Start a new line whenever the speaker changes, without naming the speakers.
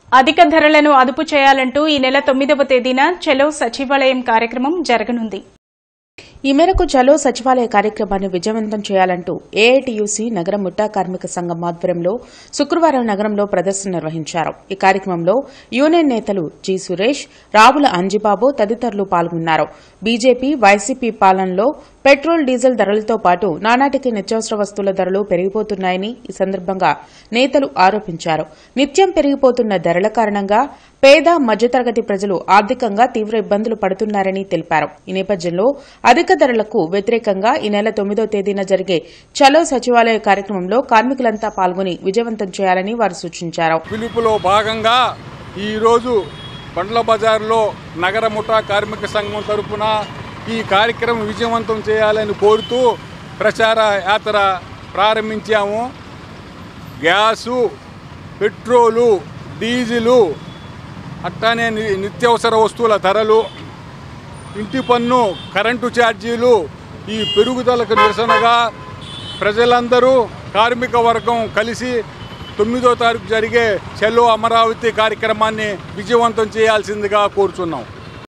అధిక ధరలను అదుపు చేయాలంటూ ఈ నెల తొమ్మిదవ తేదీన చలో సచివాలయం కార్యక్రమం జరగనుంది
ఈ మేరకు చలో సచివాలయ కార్యక్రమాన్ని విజయవంతం చేయాలంటూ ఏఐటియుసి నగర ముఠా కార్మిక సంఘం ఆధ్వర్యంలో శుక్రవారం నగరంలో ప్రదర్శన నిర్వహించారు ఈ కార్యక్రమంలో యూనియన్ నేతలు జి సురేష్ రావుల అంజిబాబు తదితరులు పాల్గొన్నారు బీజేపీ వైసీపీ పాలనలో పెట్రోల్ డీజిల్ ధరలతో పాటు నానాటికి నిత్యావసర వస్తువుల ధరలు పెరిగిపోతున్నాయని ఈ సందర్భంగా నేతలు ఆరోపించారు నిత్యం పెరిగిపోతున్న ధరల కారణంగా పేద మధ్యతరగతి ప్రజలు ఆర్థికంగా తీవ్ర ఇబ్బందులు పడుతున్నారని తెలిపారు ఈ నేపథ్యంలో అధిక ధరలకు వ్యతిరేకంగా ఈ నెల తొమ్మిదో తేదీన జరిగే చలో సచివాలయ కార్యక్రమంలో కార్మికులంతా పాల్గొని విజయవంతం చేయాలని వారు సూచించారు
పిలుపులో భాగంగా ఈరోజు పండ్ల బజార్లో నగర ముఠా కార్మిక సంఘం తరపున ఈ కార్యక్రమం విజయవంతం చేయాలని కోరుతూ ప్రచార యాత్ర ప్రారంభించాము గ్యాసు పెట్రోలు డీజిలు అట్లానే ని- నిత్యావసర వస్తువుల ధరలు ఇంటి పన్ను కరెంటు ఛార్జీలు ఈ పెరుగుదలకు నిరసనగా ప్రజలందరూ కార్మిక వర్గం కలిసి తొమ్మిదో తారీఖు జరిగే చెల్లో అమరావతి కార్యక్రమాన్ని విజయవంతం చేయాల్సిందిగా కోరుచున్నాం